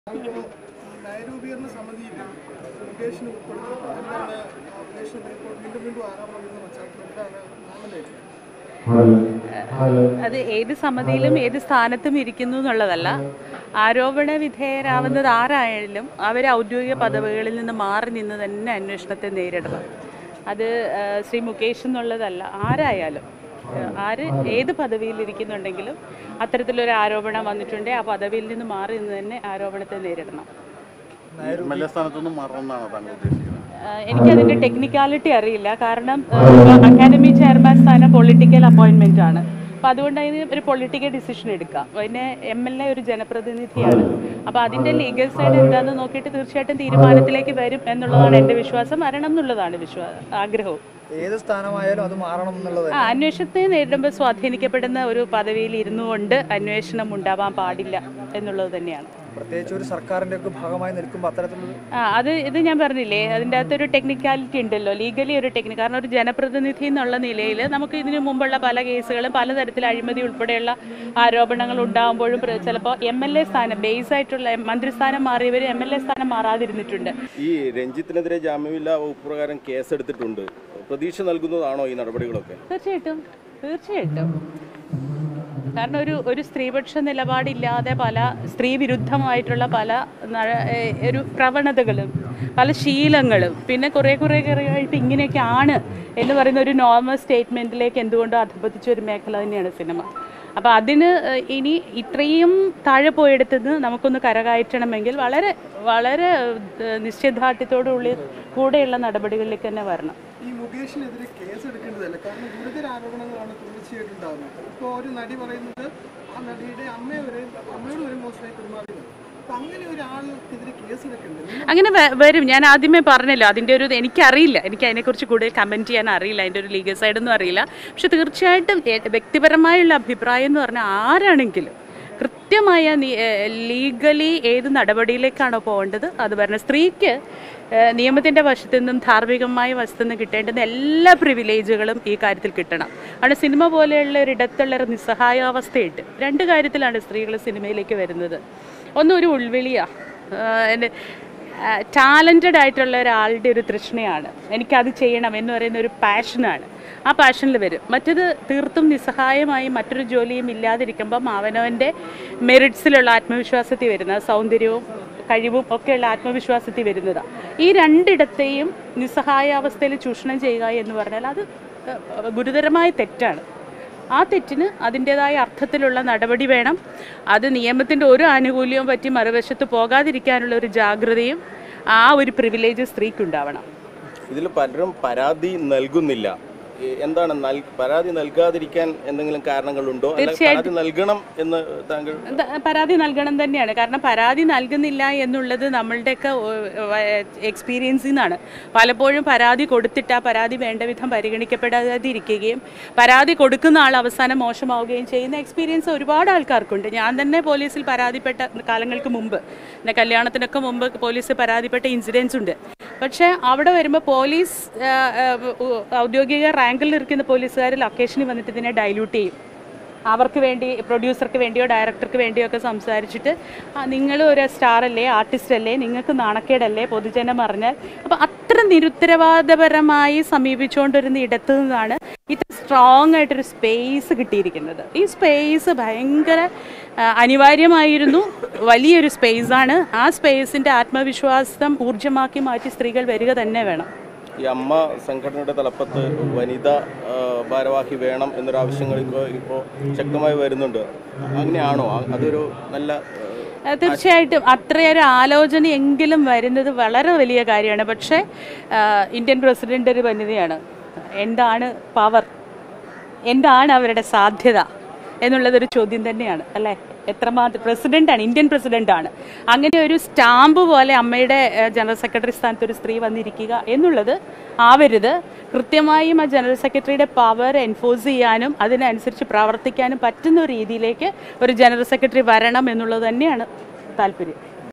നയരൂപീകരണ സമിതിയിൽ മുകേഷിന് ഉൾപ്പെടുത്തുന്നത് എന്താണ് മുകേഷിന് ഇപ്പോൾ വീണ്ടും വീണ്ടും ആരോപണം വരുന്ന പശ്ചാത്തലത്തിൽ എന്താണ് മാമന്റെ അത് ഏത് സമിതിയിലും ഏത് സ്ഥാനത്തും ഇരിക്കുന്നു എന്നുള്ളതല്ല ആരോപണ വിധേയരാവുന്നത് ആരായാലും അവർ ഔദ്യോഗിക പദവികളിൽ നിന്ന് മാറി നിന്ന് തന്നെ അന്വേഷണത്തെ നേരിടണം അത് ആ, ശ്രീ മുകേഷ് എന്നുള്ളതല്ല ആരായാലും ആ, ആര് ഏത് പദവിയിൽ ഇരിക്കുന്നുണ്ടെങ്കിലും അത്തരത്തിലൊരു ആരോപണം വന്നിട്ടുണ്ടെങ്കിൽ ആ പദവിയിൽ നിന്ന് മാറി നിന്ന് തന്നെ ആരോപണത്തെ നേരിടണം എം എൽ എ സ്ഥാനത്തൊന്നും മാറണമെന്നാണ് താങ്കൾ ഉദ്ദേശിക്കുന്നത് ആഹ് എനിക്കതിന്റെ ടെക്നിക്കാലിറ്റി അറിയില്ല കാരണം അക്കാദമി ചെയർമാൻ സ്ഥാനം പൊളിറ്റിക്കൽ അപ്പോയിന്റ്മെന്റ് ആണ് അപ്പൊ അതുകൊണ്ട് അതിന് ഒരു പൊളിറ്റിക്കൽ ഡിസിഷൻ എടുക്കാം പിന്നെ എം എൽ എ ഒരു ജനപ്രതിനിധിയാണ് അപ്പൊ അതിന്റെ ലീഗൽ സൈഡ് എന്താണെന്ന് നോക്കിയിട്ട് തീർച്ചയായിട്ടും തീരുമാനത്തിലേക്ക് വരും എന്നുള്ളതാണ് എന്റെ വിശ്വാസം വരണം എന്നുള്ളതാണ് വിശ്വാസം ആഗ്രഹവും ഏത് സ്ഥാനമായാലും അത് മാറണം എന്നുള്ളത് ആ അന്വേഷണത്തെ നേരിടുമ്പോൾ സ്വാധീനിക്കപ്പെടുന്ന ഒരു പദവിയിൽ ഇരുന്നു കൊണ്ട് അന്വേഷണം ഉണ്ടാവാൻ പാടില്ല എന്നുള്ളത് തന്നെയാണ് പ്രത്യേകിച്ച് ഒരു സർക്കാരിന്റെ ഒക്കെ ഭാഗമായി നിൽക്കുമ്പോൾ അത്തരത്തിലുള്ള ആ അത് ഇത് ഞാൻ പറഞ്ഞില്ലേ അതിൻ്റെ അകത്തൊരു ടെക്നിക്കാലിറ്റി ഉണ്ടല്ലോ ലീഗലി ഒരു ടെക്നിക് കാരണം ഒരു ജനപ്രതിനിധി എന്നുള്ള നിലയിൽ നമുക്ക് ഇതിനു മുമ്പുള്ള പല കേസുകളും പലതരത്തിൽ അഴിമതി ഉൾപ്പെടെയുള്ള ആരോപണങ്ങൾ ഉണ്ടാകുമ്പോഴും ചിലപ്പോൾ എം എൽ എ സ്ഥാനം ബേസ് ആയിട്ടുള്ള മന്ത്രിസ്ഥാനം മാറിയവർ എം എൽ എ സ്ഥാനം മാറാതിരുന്നിട്ടുണ്ട് ഈ രഞ്ജിത്തിനെതിരെ ജാമ്യമില്ലാ വകുപ്പ് പ്രകാരം കേസെടുത്തിട്ടുണ്ട് പ്രതീക്ഷ നൽകുന്നതാണോ ഈ നടപടികളൊക്കെ തീർച്ചയായിട്ടും തീർച്ചയായിട്ടും കാരണം ഒരു ഒരു സ്ത്രീപക്ഷ നിലപാടില്ലാതെ പല സ്ത്രീ വിരുദ്ധമായിട്ടുള്ള പല ന- ഏ- ഒരു പ്രവണതകളും പല ശീലങ്ങളും പിന്നെ കുറേ കുറേ കുറേ കഴിയുമ്പോൾ ഇങ്ങനെയൊക്കെ ആണ് എന്ന് പറയുന്ന ഒരു നോർമൽ സ്റ്റേറ്റ്മെൻറ്റിലേക്ക് എന്തുകൊണ്ടും അധപതിച്ച ഒരു മേഖല തന്നെയാണ് സിനിമ അപ്പോൾ അതിന് ഏ, ഇനി ഇത്രയും താഴെ പോയെടുത്തുനിന്ന് നമുക്കൊന്ന് കരകയറ്റണമെങ്കിൽ വളരെ വളരെ ഏ, നിശ്ചയദാർഢ്യത്തോടുള്ളിൽ കൂടെയുള്ള നടപടികളിലേക്ക് തന്നെ വരണം ഈ മുകേഷിനെതിരെ കേസ് എടുക്കേണ്ടതല്ല കാരണം ഗുരുതര ആരോപണങ്ങളാണ് തീർച്ചയായിട്ടും ഉണ്ടാകുന്നത് ഇപ്പോൾ ഒരു നടി പറയുന്നത് ആ നടിയുടെ അമ്മയെ വരെ അമ്മയോട് വരെ മോശമായി പെരുമാറുന്നത് അപ്പൊ അങ്ങനെ ഒരാൾക്കെതിരെ കേസ് എടുക്കേണ്ടത് അങ്ങനെ വ- വരും ഞാൻ ആദ്യമേ പറഞ്ഞല്ലോ അതിൻ്റെ ഒരു എനിക്കറിയില്ല എനിക്ക് അതിനെക്കുറിച്ച് കൂടുതൽ കമൻറ്റ് ചെയ്യാൻ അറിയില്ല അതിൻ്റെ ഒരു ലീഗൽ സൈഡൊന്നും അറിയില്ല പക്ഷെ തീർച്ചയായിട്ടും എ- വ്യക്തിപരമായുള്ള അഭിപ്രായം എന്ന് പറഞ്ഞാൽ ആരാണെങ്കിലും കൃത്യമായ ലീഗലി ഏത് നടപടിയിലേക്കാണോ പോകേണ്ടത് അത് പറഞ്ഞ സ്ത്രീക്ക് ഏഹ്, നിയമത്തിൻ്റെ വശത്തു നിന്നും ധാർമ്മികമായ വശത്തു നിന്നും കിട്ടേണ്ടുന്ന എല്ലാ പ്രിവിലേജുകളും ഈ കാര്യത്തിൽ കിട്ടണം അവിടെ സിനിമ പോലെയുള്ള ഒരിടത്തുള്ള ഒരു നിസ്സഹായാവസ്ഥയുണ്ട് രണ്ട് കാര്യത്തിലാണ് സ്ത്രീകൾ സിനിമയിലേക്ക് വരുന്നത് ഒന്ന് ഒരു ഉൾവിളിയാണ് എൻ്റെ ടാലൻറ്റഡ് ആയിട്ടുള്ള ഒരാളുടെ ഒരു തൃഷ്ണയാണ് എനിക്കത് ചെയ്യണം എന്ന് പറയുന്ന ഒരു പാഷനാണ് ആ പാഷനിൽ വരും മറ്റത് തീർത്തും നിസ്സഹായമായി മറ്റൊരു ജോലിയും ഇല്ലാതിരിക്കുമ്പം അവനവൻ്റെ മെറിറ്റ്സിലുള്ള ആത്മവിശ്വാസത്തിൽ വരുന്ന സൗന്ദര്യവും കഴിവും ഒക്കെയുള്ള ആത്മവിശ്വാസത്തിൽ വരുന്നതാണ് ഈ രണ്ടിടത്തെയും നിസ്സഹായാവസ്ഥയിൽ ചൂഷണം ചെയ്യുക എന്ന് പറഞ്ഞാൽ അത് ഏഹ്, ഗുരുതരമായ തെറ്റാണ് ആ തെറ്റിന് അതിൻ്റെതായ അർത്ഥത്തിലുള്ള നടപടി വേണം അത് നിയമത്തിൻ്റെ ഒരു ആനുകൂല്യവും പറ്റി മറുവശത്ത് പോകാതിരിക്കാനുള്ള ഒരു ജാഗ്രതയും ആ ഒരു പ്രിവിലേജ് സ്ത്രീക്കുണ്ടാവണം ഇതിൽ പലരും പരാതി നൽകുന്നില്ല ഈ എന്താണ് നൽ- പരാതി നൽകാതിരിക്കാൻ എന്തെങ്കിലും കാരണങ്ങളുണ്ടോ അല്ല പരാതി നൽകണം എന്ന് താങ്കൾ ദ- പരാതി നൽകണം തന്നെയാണ് കാരണം പരാതി നൽകുന്നില്ല എന്നുള്ളത് നമ്മളുടെയൊക്കെ എക്സ്പീരിയൻസിൽ നിന്നാണ് പലപ്പോഴും പരാതി കൊടുത്തിട്ട് ആ പരാതി വേണ്ട വിധം പരിഗണിക്കപ്പെടാതിരിക്കുകയും പരാതി കൊടുക്കുന്ന ആൾ അവസാനം മോശമാവുകയും ചെയ്യുന്ന എക്സ്പീരിയൻസ് ഒരുപാട് ആൾക്കാർക്കുണ്ട് ഞാൻ തന്നെ പോലീസിൽ പരാതിപ്പെട്ട കാലങ്ങൾക്ക് മുമ്പ് എൻ്റെ കല്യാണത്തിനൊക്കെ മുമ്പ് പോലീസ് പരാതിപ്പെട്ട ഇൻസിഡൻസ് ഉണ്ട് പക്ഷേ അവിടെ വരുമ്പോൾ പോലീസ് ആ, ആ, ഉ- ഔദ്യോഗിക റാങ്കിൽ ഇരിക്കുന്ന പോലീസുകാർ ലൊക്കേഷനിൽ വന്നിട്ട് ഇതിനെ ഡൈല്യൂട്ട് ചെയ്യും അവർക്ക് വേണ്ടി പ്രൊഡ്യൂസർക്ക് വേണ്ടിയോ ഡയറക്ടർക്ക് വേണ്ടിയോ ഒക്കെ സംസാരിച്ചിട്ട് നിങ്ങൾ ഒരു സ്റ്റാർ അല്ലേ ആർട്ടിസ്റ്റ് അല്ലേ നിങ്ങൾക്ക് നാണക്കേടല്ലേ പൊതുജനം അറിഞ്ഞാൽ അപ്പോൾ അത്ര നിരുത്തരവാദപരമായി സമീപിച്ചുകൊണ്ടിരുന്ന ഇടത്തു നിന്നാണ് ഇത്ര സ്ട്രോങ് ആയിട്ടൊരു സ്പേസ് കിട്ടിയിരിക്കുന്നത് ഈ സ്പേസ് ഭയങ്കര ആ, അനിവാര്യമായിരുന്നു വലിയൊരു സ്പേസാണ് ആ സ്പേസിൻ്റെ ആത്മവിശ്വാസം ഊർജ്ജമാക്കി മാറ്റി സ്ത്രീകൾ വരിക തന്നെ വേണം ഈ അമ്മ സംഘടനയുടെ തലപ്പത്ത് വനിതാ ആ, ഭാരവാഹി വേണം എന്നൊരു ആവശ്യങ്ങൾ ഇപ്പോൾ ഇപ്പോൾ ശക്തമായി വരുന്നുണ്ട് അങ്ങനെയാണോ ആ- അതൊരു നല്ല ആ, ആ, തീർച്ചയായിട്ടും അത്രയൊരു ആലോചന എങ്കിലും വരുന്നത് വളരെ വലിയ കാര്യമാണ് പക്ഷേ ആ, ഇന്ത്യൻ പ്രസിഡന്റ് ഒരു വനിതയാണ് എന്താണ് പവർ എന്താണ് അവരുടെ സാധ്യത എന്നുള്ളതൊരു ചോദ്യം തന്നെയാണ് അല്ലേ എത്രമാത്രം പ്രസിഡന്റാണ് ഇന്ത്യൻ പ്രസിഡന്റാണ് അങ്ങനെ ഒരു സ്റ്റാമ്പ് പോലെ അമ്മയുടെ ഏഹ്, ജനറൽ സെക്രട്ടറി സ്ഥാനത്ത് ഒരു സ്ത്രീ വന്നിരിക്കുക എന്നുള്ളത് ആവരുത് കൃത്യമായും ആ ജനറൽ സെക്രട്ടറിയുടെ പവർ എൻഫോഴ്സ് ചെയ്യാനും അതിനനുസരിച്ച് പ്രവർത്തിക്കാനും പറ്റുന്ന ഒരു രീതിയിലേക്ക് ഒരു ജനറൽ സെക്രട്ടറി വരണം എന്നുള്ളത് തന്നെയാണ് താല്പര്യം